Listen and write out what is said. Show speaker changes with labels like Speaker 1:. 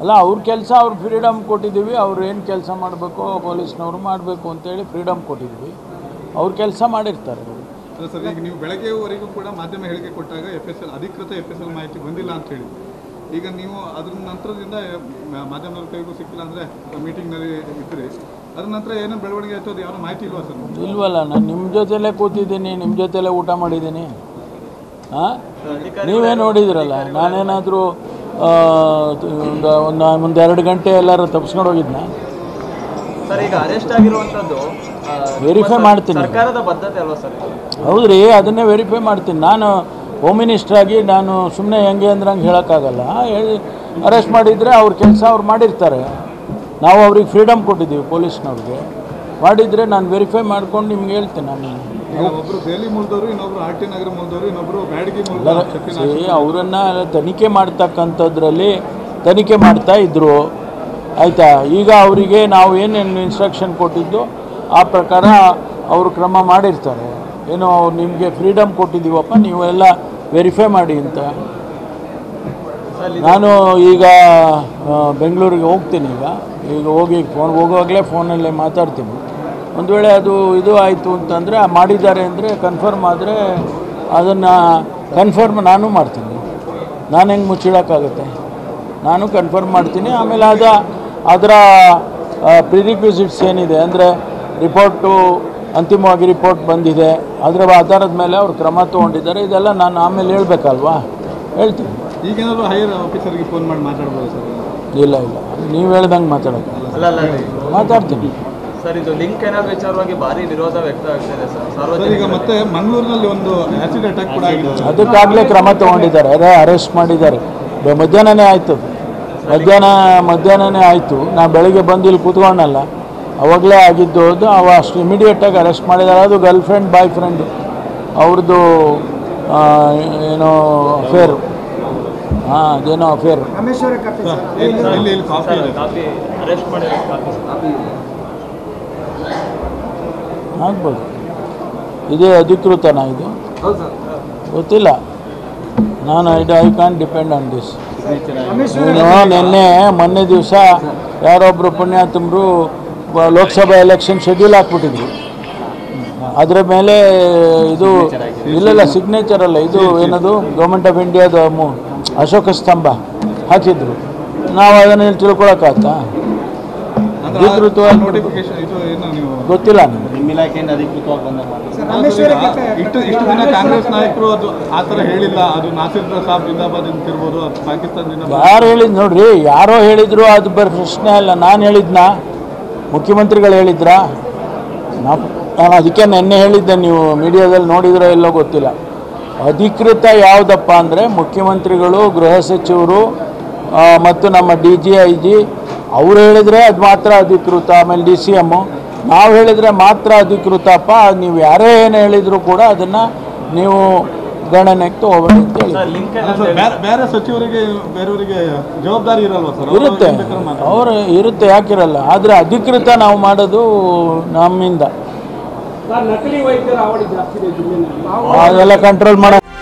Speaker 1: ಅಲ್ಲ ಅವ್ರ ಕೆಲಸ ಅವ್ರ ಫ್ರೀಡಮ್ ಕೊಟ್ಟಿದ್ದೀವಿ ಅವ್ರು ಏನು ಕೆಲಸ ಮಾಡಬೇಕು ಪೊಲೀಸ್ನವರು ಮಾಡಬೇಕು ಅಂತೇಳಿ ಫ್ರೀಡಮ್ ಕೊಟ್ಟಿದ್ದೀವಿ ಅವ್ರ ಕೆಲಸ ಮಾಡಿರ್ತಾರೆ ಅವರು
Speaker 2: ಅಲ್ಲ ಸರ್ ಈಗ ನೀವು ಬೆಳಗ್ಗೆವರೆಗೂ ಕೂಡ ಮಾಧ್ಯಮ ಹೇಳಿಕೆ ಕೊಟ್ಟಾಗ ಎಫ್ ಎಸ್ ಎಲ್ ಅಧಿಕೃತ ಎಫ್ ಎಸ್ ಎಲ್ ಮಾಹಿತಿ ಬಂದಿಲ್ಲ ಅಂತ ಹೇಳಿ ಈಗ ನೀವು ಅದ್ರ ನಂತರದಿಂದ ಮ- ಮಾಧ್ಯಮದವ್ರ ಕೈಗೂ ಸಿಕ್ಕಿಲ್ಲ ಅಂದರೆ ಮೀಟಿಂಗ್ನಲ್ಲಿ ಇದ್ರಿ ಅದ್ರ ನಂತರ ಏನೇನು ಬೆಳವಣಿಗೆ ಆಯ್ತು ಅದು ಯಾರು ಮಾಹಿತಿ ಇಲ್ವಾ ಸರ್
Speaker 1: ಇಲ್ವಲ್ಲ ನಾನು ನಿಮ್ಮ ಜೊತೆಲೇ ಕೂತಿದ್ದೀನಿ ನಿಮ್ಮ ಜೊತೆಲೇ ಊಟ ಮಾಡಿದ್ದೀನಿ ಹಾಂ ನೀವೇ ನೋಡಿದ್ರಲ್ಲ ನಾನೇನಾದರೂ ಒಂದು ಒಂದು ಒಂದು ಎರಡು ಗಂಟೆ ಎಲ್ಲರೂ ತಪ್ಸ್ಕೊಂಡು ಹೋಗಿದ್ನ
Speaker 3: ಸರ್ ಈಗ ಅರೆಸ್ಟ್ ಆಗಿರುವಂತದ್ದು ಆ,
Speaker 1: ವೆರಿಫೈ ಮಾಡ್ತೀನಿ
Speaker 3: ಸರ್ಕಾರದ ಬದ್ಧತೆ ಅಲ್ವಾ ಸರ್ ಇದು?
Speaker 1: ಹೌದ್ರಿ ಅದನ್ನೇ ವೆರಿಫೈ ಮಾಡ್ತೀನಿ ನಾನು ಹೋಮ್ ಮಿನಿಸ್ಟ್ರ್ ಆಗಿ ನಾನು ಸುಮ್ಮನೆ ಹೆಂಗೆ ಅಂದ್ರೆ ಹಂಗೆ ಹೇಳೋಕ್ಕಾಗಲ್ಲ ಹೇಳಿ ಅರೆಸ್ಟ್ ಮಾಡಿದರೆ ಅವ್ರ ಕೆಲಸ ಅವ್ರು ಮಾಡಿರ್ತಾರೆ ನಾವು ಅವ್ರಿಗೆ ಫ್ರೀಡಮ್ ಕೊಟ್ಟಿದ್ದೀವಿ ಪೊಲೀಸ್ನವ್ರಿಗೆ ಮಾಡಿದರೆ ನಾನು ವೆರಿಫೈ ಮಾಡ್ಕೊಂಡು ನಿಮ್ಗೆ ಹೇಳ್ತೀನಿ ನಾನು
Speaker 2: ಈಗ ಒಬ್ರು ದೆಹಲಿ ಮೂಲದವರು ಇನ್ನೊಬ್ರು ಆರ್ ಟಿ ನಗರ ಮೂಲದವರು ಇನ್ನೊಬ್ರು ಬ್ಯಾಡಗಿ ಮೂಲದ ಶಕ್ತಿ
Speaker 1: ಅವರನ್ನು ತನಿಖೆ ಮಾಡ್ತಕ್ಕಂಥದ್ರಲ್ಲಿ ತನಿಖೆ ಮಾಡ್ತಾ ಇದ್ದರು ಆಯಿತಾ ಈಗ ಅವರಿಗೆ ನಾವು ಏನೇನು ಇನ್ಸ್ಟ್ರಕ್ಷನ್ ಕೊಟ್ಟಿದ್ದು ಆ ಪ್ರಕಾರ ಅವರು ಕ್ರಮ ಮಾಡಿರ್ತಾರೆ ಏನೋ ನಿಮಗೆ ಫ್ರೀಡಮ್ ಕೊಟ್ಟಿದ್ದೀವಪ್ಪ ನೀವೆಲ್ಲ ವೆರಿಫೈ ಮಾಡಿ ಅಂತ ನಾನು ಈಗ ಆ, ಬೆಂಗಳೂರಿಗೆ ಹೋಗ್ತೀನಿ ಈಗ ಈಗ ಹೋಗಿ ಫೋನ್ ಹೋಗುವಾಗಲೇ ಫೋನಲ್ಲೇ ಮಾತಾಡ್ತೀನಿ ಒಂದು ವೇಳೆ ಅದು ಇದು ಆಯಿತು ಅಂತಂದರೆ ಮಾಡಿದ್ದಾರೆ ಅಂದರೆ ಕನ್ಫರ್ಮ್ ಆದರೆ ಅದನ್ನು ಕನ್ಫರ್ಮ್ ನಾನು ಮಾಡ್ತೀನಿ ನಾನು ಹೆಂಗೆ ಮುಚ್ಚಿಡೋಕ್ಕಾಗುತ್ತೆ ನಾನು ಕನ್ಫರ್ಮ್ ಮಾಡ್ತೀನಿ ಆಮೇಲೆ ಅದ ಅದರ ಪ್ರಿರಿಕ್ವಿಸಿಟ್ಸ್ ಏನಿದೆ ಅಂದರೆ ರಿಪೋರ್ಟು ಅಂತಿಮವಾಗಿ ರಿಪೋರ್ಟ್ ಬಂದಿದೆ ಅದರ ಆಧಾರದ ಮೇಲೆ ಅವ್ರು ಕ್ರಮ ತೊಗೊಂಡಿದ್ದಾರೆ ಇದೆಲ್ಲ ನಾನು ಆಮೇಲೆ ಹೇಳ್ಬೇಕಲ್ವಾ ಹೇಳ್ತೀನಿ
Speaker 2: ಈಗೇನಾದ್ರು ಹೈಯರ್ ಆಫೀಸರ್ಗೆ ಫೋನ್ ಮಾಡಿ ಮಾತಾಡ್ಬೋದು ಸರ್
Speaker 1: ಇಲ್ಲ ಇಲ್ಲ ನೀವು ಹೇಳ್ದಂಗೆ ಮಾತಾಡೋಕ್ಕೆ
Speaker 3: ಅಲ್ಲ ಅಲ್ಲ
Speaker 1: ಮಾತಾಡ್ತೀನಿ
Speaker 3: ಸರ್ ಇದು ಲಿಂಕ್ ಏನಾದ್ರು ವಿಚಾರವಾಗಿ ಭಾರಿ ವಿರೋಧ ವ್ಯಕ್ತ ಆಗ್ತಿದೆ ಸರ್
Speaker 2: ಸರ್ ಈಗ
Speaker 3: ಸಾರ್ವಜನಿಕ
Speaker 2: ಮತ್ತೆ ಮಂಗಳೂರಿನಲ್ಲಿ ಒಂದು ಆಸಿಡ್ ಅಟ್ಯಾಕ್ ಕೂಡ ಆಗಿದೆ ಸರ್.
Speaker 1: ಅದಕ್ಕಾಗಲೇ ಕ್ರಮ ತೊಗೊಂಡಿದ್ದಾರೆ ಅದೇ ಅರೆಸ್ಟ್ ಮಾಡಿದ್ದಾರೆ ಬೆ- ಮಧ್ಯಾಹ್ನನೇ ಆಯಿತು ಮಧ್ಯಾಹ್ನ ಮಧ್ಯಾಹ್ನನೇ ಆಯಿತು ನಾ ಬೆಳಿಗ್ಗೆ ಬಂದು ಇಲ್ಲಿ ಕೂತ್ಕೊಂಡಲ್ಲ ಅವಾಗಲೇ ಆಗಿದ್ದು ಅದು ಅವ ಅಷ್ಟು ಇಮಿಡಿಯೇಟಾಗಿ ಅರೆಸ್ಟ್ ಮಾಡಿದ್ದಾರೆ ಅದು ಗರ್ಲ್ ಫ್ರೆಂಡ್ ಬಾಯ್ ಫ್ರೆಂಡು ಅವ್ರದ್ದು ಆ, ಏನೋ ಅಫೇರು ಹಾಂ ಅದೇನೋ ಅಫೇರು
Speaker 2: ಸರ್, ಇಲ್ಲಿ ಇಲ್ಲಿ ಇಲ್ಲಿ ಕಾಫಿ ಇದೆ
Speaker 3: ಕಾಫಿ ಅರೆಸ್ಟ್ ಮಾಡಿರೋ ಕಾಫಿ
Speaker 1: ಆಗ್ಬೋದು ಇದೇ ಅಧಿಕೃತನಾ ಇದು ಗೊತ್ತಿಲ್ಲ ನಾನು I I can depend on this ನೀನು ನಿನ್ನೆ ಮೊನ್ನೆ ದಿವಸ ಯಾರೊಬ್ಬರು ಪುಣ್ಯಾತಮರು ಲೋಕಸಭಾ ಎಲೆಕ್ಷನ್ ಶೆಡ್ಯೂಲ್ ಹಾಕ್ಬಿಟ್ಟಿದ್ರು ಅದರ ಮೇಲೆ ಇದು ಇಲ್ಲೆಲ್ಲ ಸಿಗ್ನೇಚರ್ ಅಲ್ಲ ಇದು ಏನದು ಗೌರ್ಮೆಂಟ್ ಆಫ್ ಇಂಡಿಯಾದ ಮು ಅಶೋಕ ಸ್ತಂಭ ಹಾಕಿದ್ರು ನಾವು ಅದನ್ನು ತಿಳ್ಕೊಳಕ್ಕಾಗ್ತಾ
Speaker 2: ಅಂದ್ರೆ
Speaker 1: ಅಧಿಕೃತವಾಗಿ
Speaker 2: ನೋಟಿಫಿಕೇಶನ್ ಇದು ಏನು ನೀವು
Speaker 1: ಗೊತ್ತಿಲ್ಲ ನನಗೆ
Speaker 3: ನಿಮ್ಮ ಇಲಾಖೆಯಿಂದ ಅಧಿಕೃತವಾಗಿ ಬಂದ ಮಾತು
Speaker 2: ಅಲ್ಲ ಸರ್, ಈಗ ಇಷ್ಟು ಇಷ್ಟು ದಿನ ಕಾಂಗ್ರೆಸ್ ನಾಯಕರು ಅದು ಆ ಥರ ಹೇಳಿಲ್ಲ ಅದು ನಾಸಿರ್ ಸಾಬ್ ಜಿಂದಾಬಾದ್ ಅಂತ ಇರ್ಬೋದು ಅದು ಪಾಕಿಸ್ತಾನ ಜಿಂದಾಬಾದ್
Speaker 1: ಯಾರು ಹೇಳಿದ್ ನೋಡ್ರಿ ಯಾರೋ ಹೇಳಿದ್ರು ಅದು ಬರ್ ಪ್ರಶ್ನೆ ಅಲ್ಲ ನಾನು ಹೇಳಿದ್ನಾ ಮುಖ್ಯಮಂತ್ರಿಗಳು ಹೇಳಿದ್ರಾ ನಾವು ನಾನು ಅದಕ್ಕೆ ನೆನ್ನೆ ಹೇಳಿದ್ದೆ ನೀವು ಮೀಡಿಯಾದಲ್ಲಿ ನೋಡಿದ್ರೋ ಎಲ್ಲೋ ಗೊತ್ತಿಲ್ಲ ಅಧಿಕೃತ ಯಾವುದಪ್ಪ ಅಂದರೆ ಮುಖ್ಯಮಂತ್ರಿಗಳು ಗೃಹ ಸಚಿವರು ಆ, ಮತ್ತು ನಮ್ಮ ಡಿ ಜಿ ಐ ಜಿ ಅವ್ರು ಹೇಳಿದರೆ ಅದು ಮಾತ್ರ ಅಧಿಕೃತ ಆಮೇಲೆ ಡಿ ಸಿ ಎಮ್ಮು ನಾವು ಹೇಳಿದರೆ ಮಾತ್ರ ಅಧಿಕೃತಪ್ಪ ನೀವು ಯಾರೇ ಏನು ಹೇಳಿದರೂ ಕೂಡ ಅದನ್ನು ನೀವು ಗಣನೆಗೆ ತಗೋಬೇಡಿ ಅಂತ ಹೇಳಿ
Speaker 3: ಸರ್ ಲಿಂಕ್
Speaker 2: ಅಲ್ಲ ಸರ್, ಬೇರೆ ಬೇರೆ ಸಚಿವರಿಗೆ ಬೇರೆಯವರಿಗೆ ಜವಾಬ್ದಾರಿ ಇರಲ್ವಾ ಸರ್ ಅವ್ರು
Speaker 1: ಇರುತ್ತೆ
Speaker 2: ಏನ್ ಬೇಕಾದ್ರೂ ಮಾತಾಡ್ಬೋದು.
Speaker 1: ಅವರು ಇರುತ್ತೆ ಯಾಕಿರಲ್ಲ ಆದರೆ ಅಧಿಕೃತ ನಾವು ಮಾಡೋದು ನಮ್ಮಿಂದ ಅದೆಲ್ಲ ಕಂಟ್ರೋಲ್ ಮಾಡೋ